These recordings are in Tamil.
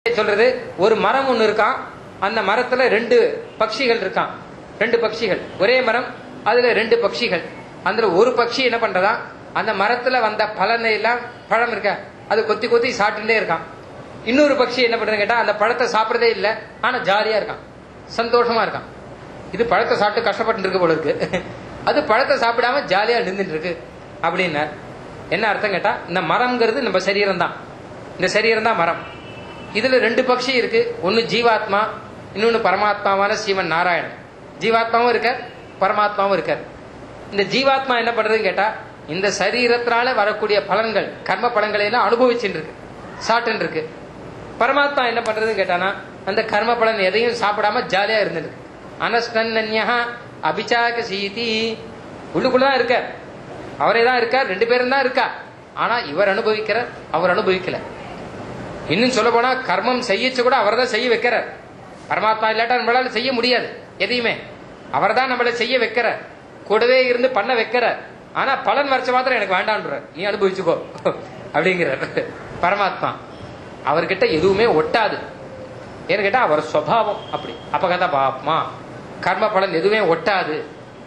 சொல்றது ஒரு மரம் ஒண்ணு இருக்கான் அந்த மரத்துல ரெண்டு பட்சிகள் இருக்கான் ரெண்டு பட்சிகள் ஒரே மரம் அதுல ரெண்டு பட்சிகள் அதுல ஒரு பட்சி என்ன பண்றதா அந்த மரத்துல வந்த பலனை எல்லாம் பழம் இருக்க அது கொத்தி கொத்தி சாப்பிட்டுட்டே இருக்கான் இன்னொரு பட்சி என்ன பண்றது கேட்டா அந்த பழத்தை சாப்பிடறதே இல்ல ஆனா ஜாலியா இருக்கான் சந்தோஷமா இருக்கான் இது பழத்தை சாப்பிட்டு கஷ்டப்பட்டு இருக்கு போல இருக்கு அது பழத்தை சாப்பிடாம ஜாலியா நின்றுட்டு இருக்கு அப்படின்னார் என்ன அர்த்தம் கேட்டா இந்த மரம்ங்கிறது நம்ம சரீரம் தான் இந்த சரீரம் தான் மரம் இதுல ரெண்டு பட்சி இருக்கு ஒன்னு ஜீவாத்மா இன்னொன்னு பரமாத்மாவான சிவன் நாராயணன் ஜீவாத்மாவும் இருக்கார் பரமாத்மாவும் இருக்கார் இந்த ஜீவாத்மா என்ன பண்றதுன்னு கேட்டா இந்த சரீரத்தினால வரக்கூடிய பலன்கள் கர்ம பலன்களை எல்லாம் அனுபவிச்சுட்டு இருக்கு சாப்பிட்டு இருக்கு பரமாத்மா என்ன பண்றதுன்னு கேட்டானா அந்த கர்ம பலன் எதையும் சாப்பிடாம ஜாலியா இருந்திருக்கு அனஸ்டன்யா அபிச்சாக சீதி உள்ளுக்குள்ளதான் இருக்கார் அவரே தான் இருக்கார் ரெண்டு பேரும் தான் இருக்கா ஆனா இவர் அனுபவிக்கிறார் அவர் அனுபவிக்கல இன்னும் சொல்ல போனா கர்மம் செய்யச்சு கூட அவர் தான் செய்ய வைக்கிறார் பரமாத்மா இல்லாட்டா நம்மளால செய்ய முடியாது எதையுமே அவர் தான் நம்மள செய்ய வைக்கிறார் கூடவே இருந்து பண்ண வைக்கிறார் ஆனா பலன் வரைச்ச மாத்திரம் எனக்கு வேண்டான்ற நீ அனுபவிச்சுக்கோ அப்படிங்கிறார் பரமாத்மா அவர்கிட்ட எதுவுமே ஒட்டாது ஏன்னு கேட்டா அவர் சுவாவம் அப்படி அப்பகத பாப்மா கர்ம பலன் எதுவுமே ஒட்டாது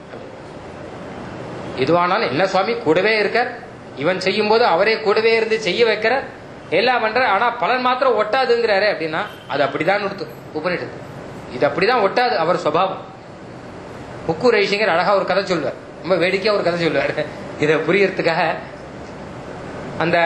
எதுவானாலும் என்ன சுவாமி கூடவே இருக்கார் இவன் செய்யும் போது அவரே கூடவே இருந்து செய்ய வைக்கிறார் எல்லாம் பண்ற ஆனா பலன் மாத்திரம் ஒட்டாதுங்கிறாரு அப்படின்னா அது அப்படிதான் நிறுத்து உபநிஷத்து இது அப்படிதான் ஒட்டாது அவர் சுவாவம் முக்கு ரைசிங்கர் அழகா ஒரு கதை சொல்லுவார் ரொம்ப வேடிக்கையா ஒரு கதை சொல்லுவார் இதை புரியறதுக்காக அந்த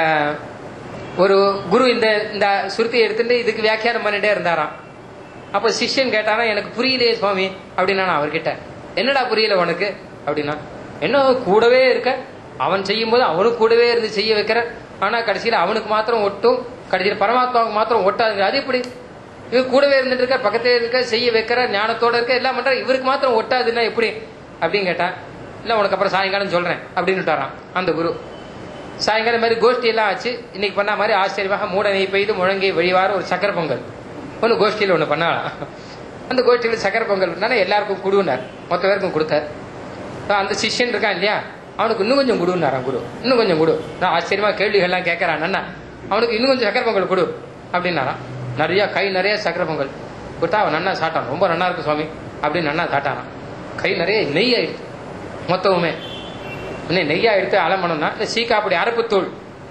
ஒரு குரு இந்த இந்த சுருத்தியை எடுத்துட்டு இதுக்கு வியாக்கியானம் பண்ணிட்டே இருந்தாராம் அப்ப சிஷ்யன் கேட்டானா எனக்கு புரியலையே சுவாமி அப்படின்னா நான் அவர்கிட்ட என்னடா புரியல உனக்கு அப்படின்னா என்ன கூடவே இருக்க அவன் செய்யும் போது அவனுக்கு கூடவே இருந்து செய்ய வைக்கிற ஆனா கடைசியில அவனுக்கு மாத்திரம் ஒட்டும் கடைசியில பரமாத்மாவுக்கு மாத்திரம் ஒட்டாதுங்க அது எப்படி இவர் கூடவே இருந்துட்டு இருக்க பக்கத்துல இருக்க செய்ய வைக்கிற ஞானத்தோட இருக்க எல்லாம் பண்ற இவருக்கு மாத்திரம் ஒட்டாதுன்னா எப்படி அப்படின்னு கேட்டான் இல்ல உனக்கு அப்புறம் சாயங்காலம் சொல்றேன் அப்படின்னு விட்டாராம் அந்த குரு சாயங்காலம் மாதிரி கோஷ்டி எல்லாம் ஆச்சு இன்னைக்கு பண்ண மாதிரி ஆச்சரியமாக மூட நெய் பெய்து முழங்கி வழிவார ஒரு சக்கர பொங்கல் ஒன்று கோஷ்டியில் ஒன்று பண்ணாலாம் அந்த கோஷ்டியில் சக்கர பொங்கல் பண்ணா எல்லாருக்கும் கொடுனார் மொத்த பேருக்கும் கொடுத்தார் அந்த சிஷ்யன் இருக்கான் இல்லையா அவனுக்கு இன்னும் கொஞ்சம் கொடுன்னாராம் குரு இன்னும் கொஞ்சம் கொடு நான் ஆச்சரியமா கேள்விகள்லாம் கேட்கறான் அண்ணா அவனுக்கு இன்னும் கொஞ்சம் சக்கர பொங்கல் கொடு அப்படின்னாராம் நிறைய கை நிறைய சக்கர பொங்கல் கொடுத்தா அவன் நன்னா சாட்டான் ரொம்ப நன்னா இருக்கு சுவாமி அப்படின்னு நன்னா சாட்டானான் கை நிறைய நெய் ஆயிடுச்சு மொத்தமுமே இன்னும் நெய்யா எடுத்து அலம்பணும்னா இந்த சீக்காப்படி அரப்புத்தூள்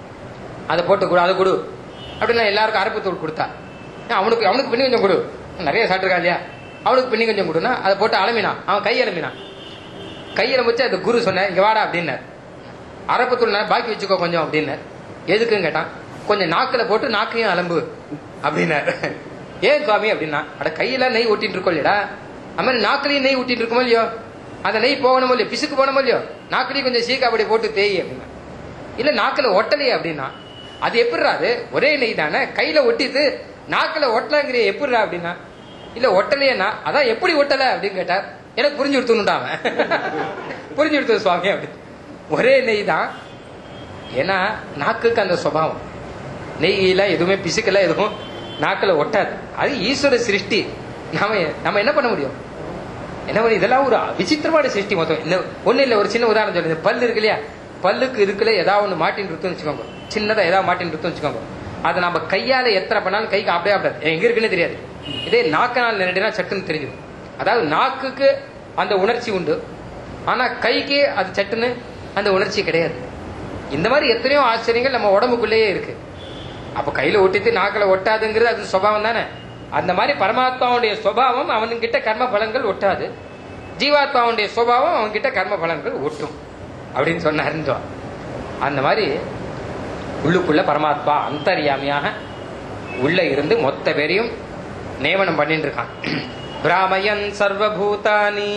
அதை போட்டு கொடு அதை கொடு அப்படின்னா எல்லாருக்கும் அரப்புத்தூள் கொடுத்தா அவனுக்கு அவனுக்கு பின்னி கொஞ்சம் கொடு நிறைய சாப்பிட்டுருக்கா இல்லையா அவனுக்கு பின்னி கொஞ்சம் கொடுனா அதை போட்டு அலம்பினான் அவன் கை அலம்பினான் கையில வச்சு அந்த குரு சொன்ன இங்க வாடா அப்படின்னார் அரப்புத்தூள் பாக்கி வச்சுக்கோ கொஞ்சம் அப்படின்னார் எதுக்குன்னு கேட்டான் கொஞ்சம் நாக்கில் போட்டு நாக்கையும் அலம்பு அப்படின்னார் ஏன் சுவாமி அப்படின்னா அட கையில நெய் ஊட்டிட்டு இருக்கோம் இல்லையடா அது மாதிரி நாக்கிலையும் நெய் ஊட்டிட்டு இருக்கோமோ இல்லையோ அந்த நெய் போகணுமோ இல்லையோ பிசுக்கு போகணுமோ இல்லையோ நாக்கிலையும் கொஞ்சம் சீக்கா அப்படி போட்டு தேய் அப்படின்னா இல்ல நாக்கில் ஒட்டலையே அப்படின்னா அது எப்படிரா அது ஒரே நெய் தானே கையில ஒட்டிட்டு நாக்கில் ஒட்டலாங்கிறிய எப்படிரா அப்படின்னா இல்ல ஒட்டலையேனா அதான் எப்படி ஒட்டல அப்படின்னு கேட்டார் எனக்கு புரிஞ்சு கொடுத்துனுட்டான் புரிஞ்சு கொடுத்தது சுவாமி அப்படி ஒரே நெய் தான் ஏன்னா நாக்குக்கு அந்த சுபாவம் நெய்யில எதுவுமே பிசுக்கல எதுவும் நாக்கில் ஒட்டாது அது ஈஸ்வர சிருஷ்டி நாம நம்ம என்ன பண்ண முடியும் என்ன பண்ணி இதெல்லாம் ஒரு விசித்திரமான சிருஷ்டி மொத்தம் இந்த ஒண்ணு இல்ல ஒரு சின்ன உதாரணம் சொல்லுங்க பல்லு இருக்கு இல்லையா பல்லுக்கு இருக்குல்ல ஏதாவது ஒண்ணு மாட்டின் இருக்குன்னு வச்சுக்கோங்க சின்னதா ஏதாவது மாட்டின் இருக்குன்னு வச்சுக்கோங்க அதை நம்ம கையால எத்தனை பண்ணாலும் கைக்கு அப்படியே அப்படியே எங்க இருக்குன்னு தெரியாது இதே நாக்கினால் நினைடினா சட்டுன்னு தெரிஞ்சிடும் அதாவது நாக்குக்கு அந்த உணர்ச்சி உண்டு ஆனா கைக்கு அது சட்டுன்னு அந்த உணர்ச்சி கிடையாது இந்த மாதிரி எத்தனையோ ஆச்சரியங்கள் நம்ம உடம்புக்குள்ளேயே இருக்கு அப்ப கையில ஒட்டிட்டு நாக்கில் ஒட்டாதுங்கிறது அது சுபாவம் தானே அந்த மாதிரி பரமாத்மாவுடைய சுபாவம் அவன்கிட்ட கர்ம பலன்கள் ஒட்டாது ஜீவாத்மாவுடைய சுபாவம் அவன்கிட்ட கர்ம பலன்கள் ஒட்டும் அப்படின்னு சொன்னாருன்னு அந்த மாதிரி உள்ளுக்குள்ள பரமாத்மா அந்தரியாமியாக உள்ள இருந்து மொத்த பேரையும் நியமனம் பண்ணிட்டு இருக்கான் பிராமயன் சர்வபூதானி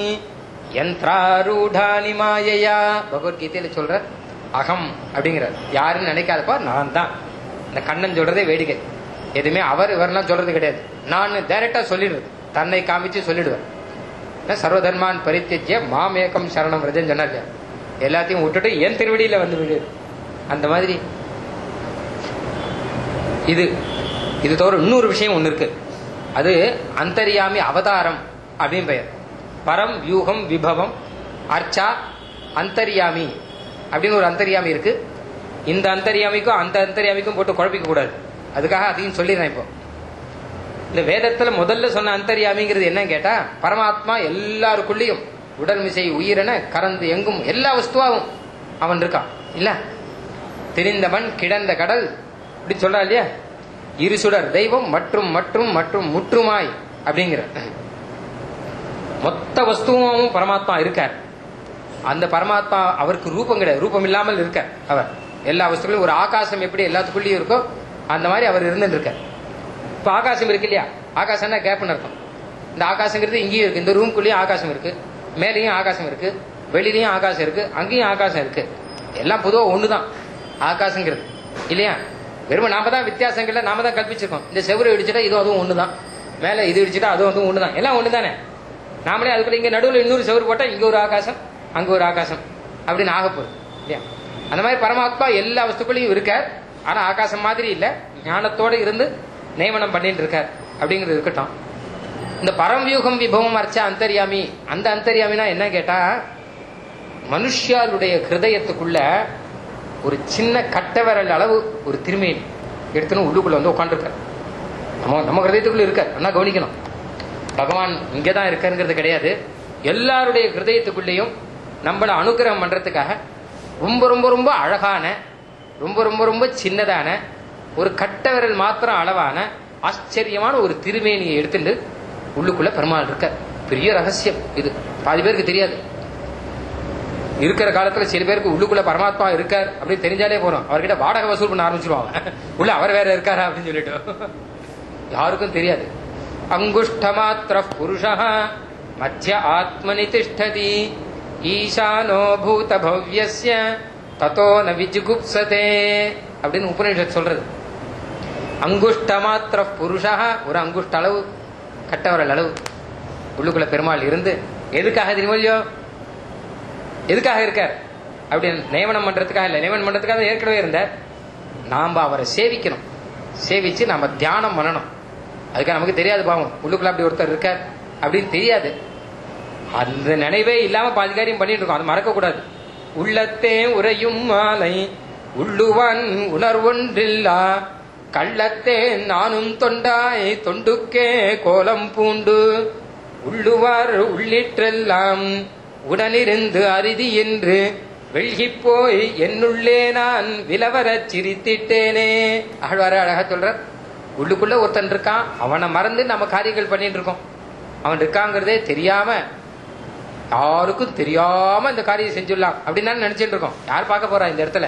யந்திராரூடானி மாயையா பகவத்கீதையில சொல்ற அகம் அப்படிங்கிறார் யாருன்னு நினைக்காதப்பா நான் தான் இந்த கண்ணன் சொல்றதே வேடிக்கை எதுவுமே அவர் இவரெல்லாம் சொல்றது கிடையாது நான் டைரக்டா சொல்லிடுறது தன்னை காமிச்சு சொல்லிடுவேன் சர்வதர்மான் பரித்தியஜ்ய மாமேகம் சரணம் ரஜன் சொன்னார் இல்லையா எல்லாத்தையும் விட்டுட்டு என் திருவடியில வந்து விடு அந்த மாதிரி இது இது தவிர இன்னொரு விஷயம் ஒன்று இருக்கு அது அந்தரியாமி அவதாரம் அப்படின்னு பெயர் பரம் வியூகம் விபவம் அர்ச்சா அந்தரியாமி அப்படின்னு ஒரு அந்தரியாமி இருக்கு இந்த அந்தரியாமிக்கும் அந்த அந்தரியாமிக்கும் போட்டு குழப்பிக்க கூடாது அதுக்காக அதையும் சொல்லிடுறேன் இப்போ இந்த வேதத்துல முதல்ல சொன்ன அந்தர்யாமிங்கிறது என்ன கேட்டா பரமாத்மா எல்லாருக்குள்ளேயும் உடல் மிசை உயிரென கறந்து எங்கும் எல்லா வஸ்துவாவும் அவன் இருக்கான் இல்ல தெரிந்தவன் கிடந்த கடல் இப்படி சொல்றா இல்லையா இருசுடர் தெய்வம் மற்றும் மற்றும் மற்றும் முற்றுமாய் அப்படிங்கிற மொத்த வஸ்துவும் பரமாத்மா இருக்கார் அந்த பரமாத்மா அவருக்கு ரூபம் கிடையாது ரூபம் இல்லாமல் இருக்கார் அவர் எல்லா வஸ்துக்களும் ஒரு ஆகாசம் எப்படி எல்லாத்துக்குள்ளேயும் இருக்கோ அந்த மாதிரி அவர் இருந்துட்டு இருக்கார் இப்ப ஆகாசம் இருக்கு இல்லையா ஆகாசம்னா கேப்னு அர்த்தம் இந்த ஆகாசங்கிறது இங்கேயும் இருக்கு இந்த ரூம்குள்ளேயும் ஆகாசம் இருக்கு மேலேயும் ஆகாசம் இருக்கு வெளியிலயும் ஆகாசம் இருக்கு அங்கேயும் ஆகாசம் இருக்கு எல்லாம் பொதுவாக ஒண்ணுதான் ஆகாசங்கிறது இல்லையா வெறும் நாம தான் வித்தியாசங்கள்ல நாம தான் கல்பிச்சிருக்கோம் இந்த செவ்வறு இடிச்சிட்டா இதுவும் அதுவும் ஒண்ணுதான் மேல இது இடிச்சிட்டா அதுவும் அதுவும் ஒண்ணுதான் எல்லாம் ஒண்ணுதானே நாமளே அதுக்குள்ள இங்க நடுவில் இன்னொரு செவ்வறு போட்டா இங்க ஒரு ஆகாசம் அங்க ஒரு ஆகாசம் அப்படின்னு ஆக போகுது இல்லையா அந்த மாதிரி பரமாத்மா எல்லா வஸ்துக்களையும் இருக்கார் ஆனா ஆகாசம் மாதிரி இல்ல ஞானத்தோட இருந்து நியமனம் பண்ணிட்டு இருக்கார் அப்படிங்கிறது இருக்கட்டும் இந்த பரம்வியூகம் விபவம் அர்ச்ச அந்தர்யாமி அந்த அந்தர்யாமினா என்ன கேட்டா மனுஷியாளுடைய ஹிருதயத்துக்குள்ள ஒரு சின்ன கட்டை விரல் அளவு ஒரு திருமையின் எடுத்துன்னு உள்ளுக்குள்ள வந்து உட்காந்துருக்கார் நம்ம நம்ம ஹிருதயத்துக்குள்ள இருக்கார் நல்லா கவனிக்கணும் பகவான் இங்கே தான் இருக்காருங்கிறது கிடையாது எல்லாருடைய ஹிருதயத்துக்குள்ளேயும் நம்மளை அனுகிரகம் பண்றதுக்காக ரொம்ப ரொம்ப ரொம்ப அழகான ரொம்ப ரொம்ப ரொம்ப சின்னதான ஒரு கட்ட விரல் மாத்திரம் அளவான ஆச்சரியமான ஒரு திருமேனியை எடுத்துட்டு உள்ளுக்குள்ள பெருமாள் இருக்கார் பெரிய ரகசியம் இது பாதி பேருக்கு தெரியாது இருக்கிற காலத்துல சில பேருக்கு உள்ளுக்குள்ள பரமாத்மா இருக்கார் அப்படின்னு தெரிஞ்சாலே போறோம் அவர்கிட்ட வாடகை வசூல் பண்ண ஆரம்பிச்சிருவாங்க உள்ள அவர் வேற இருக்காரா அப்படின்னு சொல்லிட்டு யாருக்கும் தெரியாது அங்குஷ்டமாத்திர புருஷ மத்திய ஆத்மனி திஷ்டதி ஈசானோ பூத பவ்யஸ்ய தத்தோ ந விஜுகுப்சதே அப்படின்னு உபநிஷத் சொல்றது அங்குஷ்டமாத்திர புருஷா ஒரு அங்குஷ்ட அளவு கட்டவரல் அளவு உள்ளுக்குள்ள பெருமாள் இருந்து எதுக்காக தெரியுமோ இல்லையோ எதுக்காக இருக்கார் அப்படின்னு நியமனம் பண்றதுக்காக இல்லை நியமனம் பண்றதுக்காக ஏற்கனவே இருந்தார் நாம அவரை சேவிக்கணும் சேவிச்சு நாம தியானம் பண்ணணும் அதுக்காக நமக்கு தெரியாது பாவம் உள்ளுக்குள்ள அப்படி ஒருத்தர் இருக்கார் அப்படின்னு தெரியாது அந்த நினைவே இல்லாம பாதி காரியம் பண்ணிட்டு இருக்கோம் அது மறக்க கூடாது உள்ளத்தே உறையும் மாலை உள்ளுவன் உணர்வொன்றில்லா கள்ளத்தே நானும் தொண்டாய் தொண்டுக்கே கோலம் பூண்டு உள்ளுவார் உள்ளிற்றெல்லாம் உடனிருந்து அரிதி என்று வெள்கிப் போய் என்னுள்ளே நான் விலவரச் சிரித்திட்டேனே ஆழ்வார அழகா சொல்றார் உள்ளுக்குள்ள ஒருத்தன் இருக்கான் அவனை மறந்து நம்ம காரியங்கள் பண்ணிட்டு இருக்கோம் அவன் இருக்காங்கிறதே தெரியாம யாருக்கும் தெரியாம இந்த காரியம் செஞ்சிடலாம் அப்படின்னு தான் நினைச்சிட்டு இருக்கோம் யார் பார்க்க போறா இந்த இடத்துல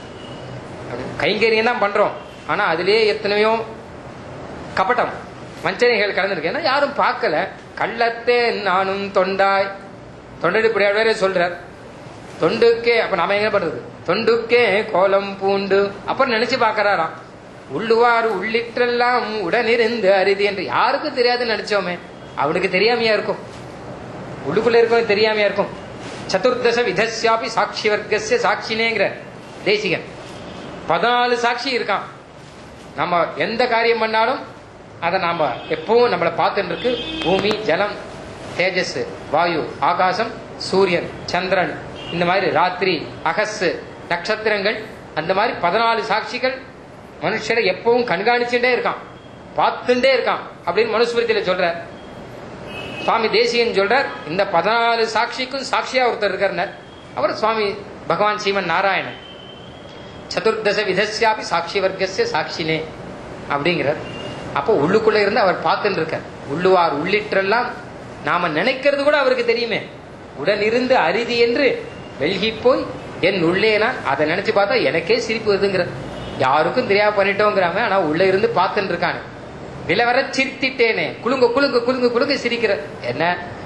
கைங்கரியம் தான் பண்றோம் ஆனா அதுலயே எத்தனையோ கபட்டம் வஞ்சனைகள் கலந்துருக்கு ஏன்னா யாரும் பார்க்கல கள்ளத்தே நானும் தொண்டாய் தொண்டடிப்படியார் வேற சொல்றார் தொண்டுக்கே அப்ப நாம என்ன பண்றது தொண்டுக்கே கோலம் பூண்டு அப்புறம் நினைச்சு பாக்கறாராம் உள்ளுவார் உள்ளிட்டெல்லாம் உடனிருந்து அரிதி என்று யாருக்கும் தெரியாதுன்னு நினைச்சோமே அவனுக்கு தெரியாமையா இருக்கும் உள்ளுக்குள்ள இருக்கவன் தெரியாமையா இருக்கும் சதுர்தச விதஸ்யாபி சாட்சி வர்க்கசிய சாட்சினேங்கிற தேசிகன் பதினாலு சாட்சி இருக்கான் நம்ம எந்த காரியம் பண்ணாலும் அதை நாம எப்பவும் நம்மளை பார்த்துட்டு இருக்கு பூமி ஜலம் தேஜஸ் வாயு ஆகாசம் சூரியன் சந்திரன் இந்த மாதிரி ராத்திரி அகஸ் நட்சத்திரங்கள் அந்த மாதிரி பதினாலு சாட்சிகள் மனுஷனை எப்பவும் கண்காணிச்சுட்டே இருக்கான் பார்த்துட்டே இருக்கான் அப்படின்னு மனுஸ்மிருதியில சொல்ற சுவாமி தேசியன் சொல்றார் இந்த பதினாலு சாட்சிக்கும் சாட்சியா ஒருத்தர் இருக்கார் அவர் சுவாமி பகவான் சீமன் நாராயணன் சதுர்தச விதஸ்யாபி சாட்சி வர்க்கசிய சாட்சினே அப்படிங்கிறார் அப்போ உள்ளுக்குள்ள இருந்து அவர் பார்த்துட்டு இருக்கார் உள்ளுவார் உள்ளிட்டெல்லாம் நாம நினைக்கிறது கூட அவருக்கு தெரியுமே உடன் இருந்து அரிதி என்று வெல்கி போய் என் உள்ளே நான் அதை நினைச்சு பார்த்தா எனக்கே சிரிப்பு வருதுங்கிற யாருக்கும் தெரியாம பண்ணிட்டோங்கிறாம ஆனா உள்ள இருந்து பார்த்துட்டு இருக்கானே விலவர சிரித்திட்டேனே குலுங்க குலுங்க குலுங்க குலுங்க சிரிக்கிற என்ன